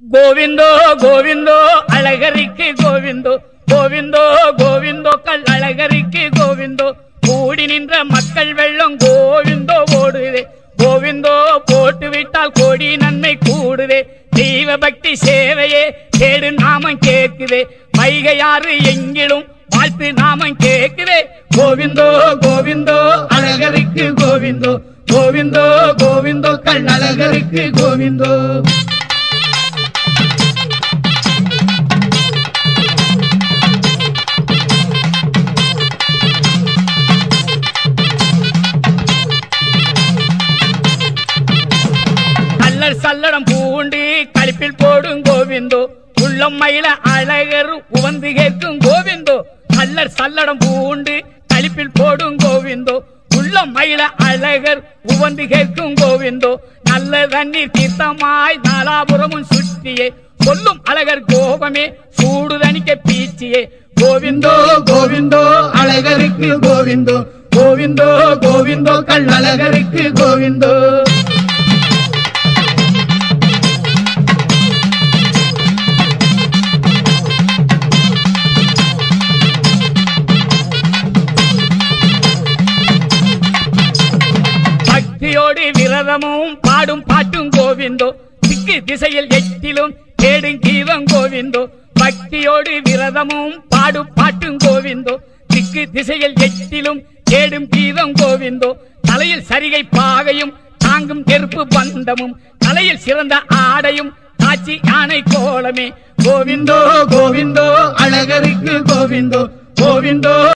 கோவிந்தோ கோவிந்தோ அழகரிக்கு கோவிந்தோ கோவிந்தோ கோவிந்தோ கல் அழகரிக்கு கோவிந்தோ கூடி நின்ற மக்கள் வெள்ளம் கோவிந்தோ ஓடுதே கோவிந்தோ போட்டு விட்டால் கோடி நன்மை கூடுதே தெய்வ பக்தி சேவையே கேடு நாமம் கேக்குதே வைகையாறு எங்கிலும் வாழ்த்து நாமம் கேக்குதே கோவிந்தோ கோவிந்தோ அழகருக்கு கோவிந்தோ கோவிந்தோ கோவிந்தோ கல் அழகருக்கு கோவிந்தோ கல்லர் சல்லடம் பூண்டு களிப்பில் போடும் கோவிந்தோ உள்ளம் மயில அழகர் உவந்து கேட்கும் கோவிந்தோ கல்லர் சல்லடம் பூண்டு களிப்பில் போடும் கோவிந்தோ உள்ளம் மயில அழகர் உவந்து கேட்கும் கோவிந்தோ நல்ல தண்ணீர் தீர்த்தமாய் நாலாபுரமும் சுற்றியே சொல்லும் அழகர் கோபமே சூடு தணிக்க பீச்சியே கோவிந்தோ கோவிந்தோ அழகருக்கு கோவிந்தோ கோவிந்தோ கோவிந்தோ கல் அழகருக்கு கோவிந்தோ பக்தியோடு விரதமும் பாடும் பாட்டும் கோவிந்தோ திக்கு திசையில் எட்டிலும் கேடும் கீதம் கோவிந்தோ பக்தியோடு விரதமும் பாடும் பாட்டும் கோவிந்தோ திக்கு திசையில் எட்டிலும் கேடும் கீதம் கோவிந்தோ தலையில் சரிகை பாகையும் தாங்கும் நெருப்பு பந்தமும் தலையில் சிறந்த ஆடையும் காட்சி யானை கோலமே கோவிந்தோ கோவிந்தோ அழகருக்கு கோவிந்தோ கோவிந்தோ